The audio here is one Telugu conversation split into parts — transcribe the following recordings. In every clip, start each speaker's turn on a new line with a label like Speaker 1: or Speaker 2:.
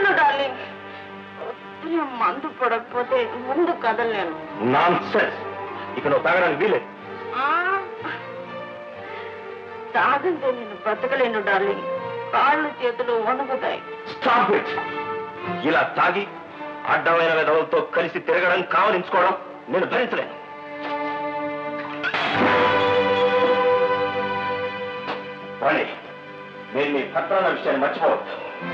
Speaker 1: వద్దును డార్లింగ్ వద్దునే మందు పడకపోతే ముందు కదలేను
Speaker 2: నాన్ ఇక నువ్వు తాగడానికి వీలేదు
Speaker 1: ఆ, తాగంటే నేను బ్రతకలేను డార్లింగ్ కాళ్ళు చేతులు వణుకుతాయి
Speaker 2: స్టాప్ ఇట్ ఇలా తాగి అడ్డమైన విధవులతో కలిసి తిరగడం కావలించుకోవడం నేను భరించలేను వాణి నేను నీ భర్త అన్న విషయాన్ని మర్చిపోవద్దు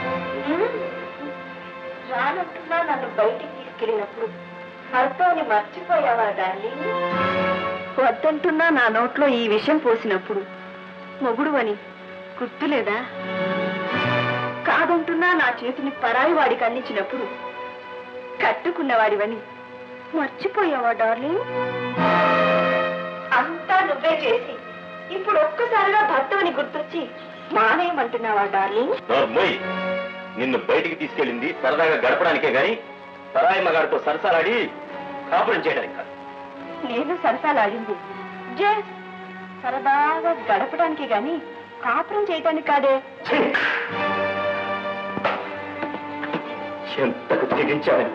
Speaker 1: రానట్టున్నా నన్ను బయటికి తీసుకెళ్ళినప్పుడు భర్తని మర్చిపోయావా డార్లింగ్ వద్దంటున్నా నా నోట్లో ఈ విషయం పోసినప్పుడు మొగుడు అని గుర్తులేదా కాదంటున్నా నా చేతిని పరాయి వాడికి అందించినప్పుడు కట్టుకున్నవాడివని మర్చిపోయావా డార్లింగ్ అంతా నువ్వే చేసి ఇప్పుడు ఒక్కసారిగా భర్తవని గుర్తొచ్చి మానేయమంటున్నావా డార్లింగ్
Speaker 2: నోర్మోయ్ నిన్ను బయటికి తీసుకెళ్ళింది సరదాగా గడపడానికే గాని పరాయి మగాడితో సరసాలాడి కాపురం చేయడానికి కాదు
Speaker 1: నేను సరసాలాడింది జే సరదాగా గడపడానికి గాని కాపురం చేయటానికి కాదే
Speaker 2: ఛీ! ఎంతకు తెగించావని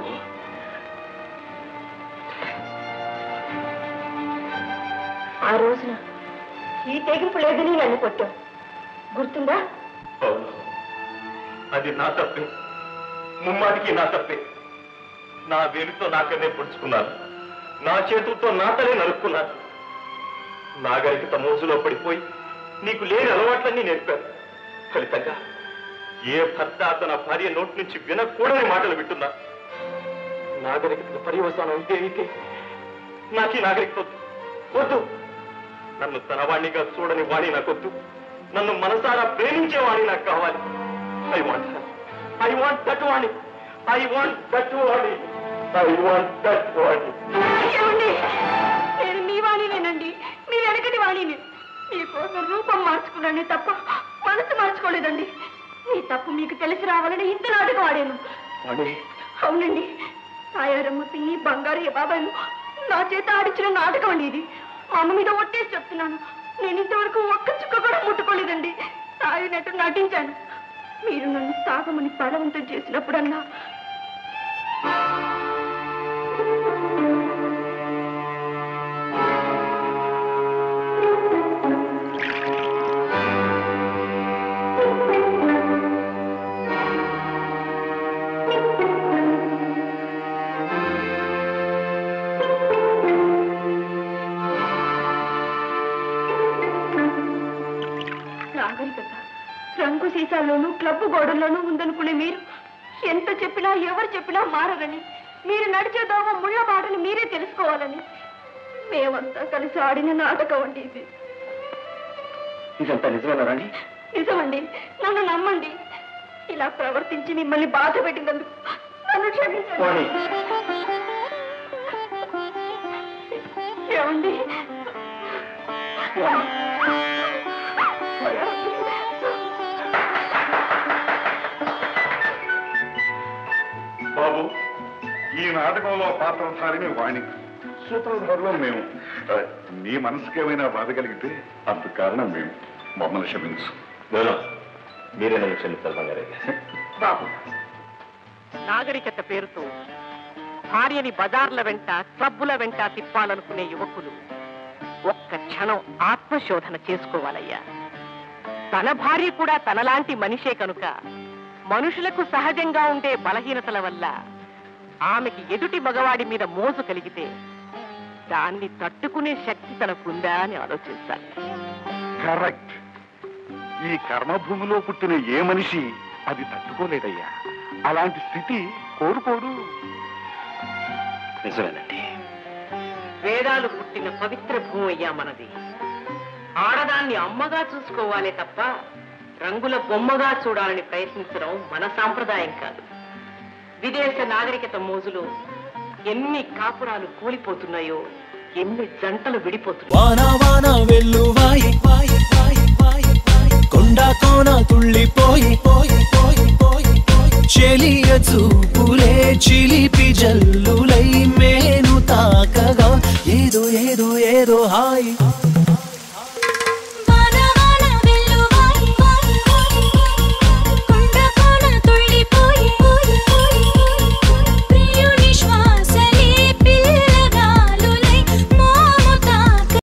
Speaker 1: ఆ రోజున ఈ తెగింపు లేదని నన్ను కొట్టావు గుర్తుందా
Speaker 2: అవును అది నా తప్పే ముమ్మాటికి నా తప్పే నా వేలుతో నాకన్నే పొడుచుకున్నాను నా చేతులతో నా తలే నరుక్కున్నాను నాగరికత మోజులో పడిపోయి నీకు లేని అలవాట్లన్నీ నేర్పాను ఫలితంగా ఏ భర్త తన భార్య నోటి నుంచి వినకూడని మాటలు వింటున్నా నాగరికతకు పర్యవసానం ఇదే అయితే నాకు ఈ నాగరికత వద్దు. వద్దు నన్ను తన వాణ్ణిగా చూడని వాణి నాకొద్దు నన్ను మనసారా ప్రేమించే వాణి నాకు కావాలి I want I want that Vani I want that Vani I want that Vani
Speaker 1: ఏమండి నేను మీ వాణినేనండి మీ వెనకటి వాణిని మీకోసం రూపం మార్చుకున్నానే తప్ప మనసు మార్చుకోలేదండి మీ తప్పు మీకు తెలిసి రావాలని ఇంత నాటకం ఆడాను
Speaker 2: వాణి
Speaker 1: అవునండి తాయారమ్మ పిన్ని బంగారు బాబాయ్ను నా చేత ఆడించిన నాటకం అండి ఇది మా అమ్మ మీద ఒట్టేసి చెప్తున్నాను నేను ఇంతవరకు ఒక్క చుక్క కూడా ముట్టుకోలేదండి తాగినట్టు నటించాను మీరు నన్ను తాగమని బలవంతం చేసినప్పుడల్లా నాగరికత రంగు సీసాల్లోనూ క్లబ్ గోడల్లోనూ ఉందనుకునే మీరు ఎంత చెప్పినా ఎవరు చెప్పినా మారరని మీరు నడిచే దోవ ముళ్ళ మాటలు మీరే తెలుసుకోవాలని మేమంతా కలిసి ఆడిన నాటకం అండి ఇది
Speaker 2: ఇదంతా నిజమేనా రాణి
Speaker 1: నిజమండి నన్ను నమ్మండి ఇలా ప్రవర్తించి మిమ్మల్ని బాధ పెట్టినందుకు నన్ను క్షమించండి
Speaker 2: వాణి
Speaker 1: ఏమండి
Speaker 3: బాబు ఈ నాటకంలో పాత్రధారిని వాణి సూత్రధారులో మేము ఆ, నీ మనసుకేమైనా బాధ కలిగితే అందుకు కారణం మేము మమ్మల్ని క్షమించు
Speaker 2: నేను మీరే నన్ను క్షమిస్తారు బంగారయ్య
Speaker 4: బాబు నాగరికత పేరుతో భార్యని బజార్ల వెంట క్లబ్బుల వెంట తిప్పాలనుకునే యువకులు ఒక్క క్షణం ఆత్మశోధన చేసుకోవాలయ్యా తన భార్య కూడా తనలాంటి మనిషే కనుక మనుషులకు సహజంగా ఉండే బలహీనతల వల్ల ఆమెకి ఎదుటి మగవాడి మీద మోజు కలిగితే దాన్ని తట్టుకునే శక్తి తనకుందా అని ఆలోచించాలి
Speaker 3: కరెక్ట్ ఈ కర్మభూమిలో పుట్టిన ఏ మనిషి అది తట్టుకోలేదయ్యా అలాంటి స్థితి కోరుకోడు
Speaker 2: నిజమేనండి
Speaker 4: వేదాలు పుట్టిన పవిత్ర భూమి అయ్యా మనది ఆడదాన్ని అమ్మగా చూసుకోవాలే తప్ప రంగుల బొమ్మగా చూడాలని ప్రయత్నించడం మన సాంప్రదాయం కాదు విదేశ నాగరికత మోజులో ఎన్ని కాపురాలు కూలిపోతున్నాయో ఎన్ని జంటలు విడిపోతున్నాయో
Speaker 5: వాన వాన వెల్లువాయి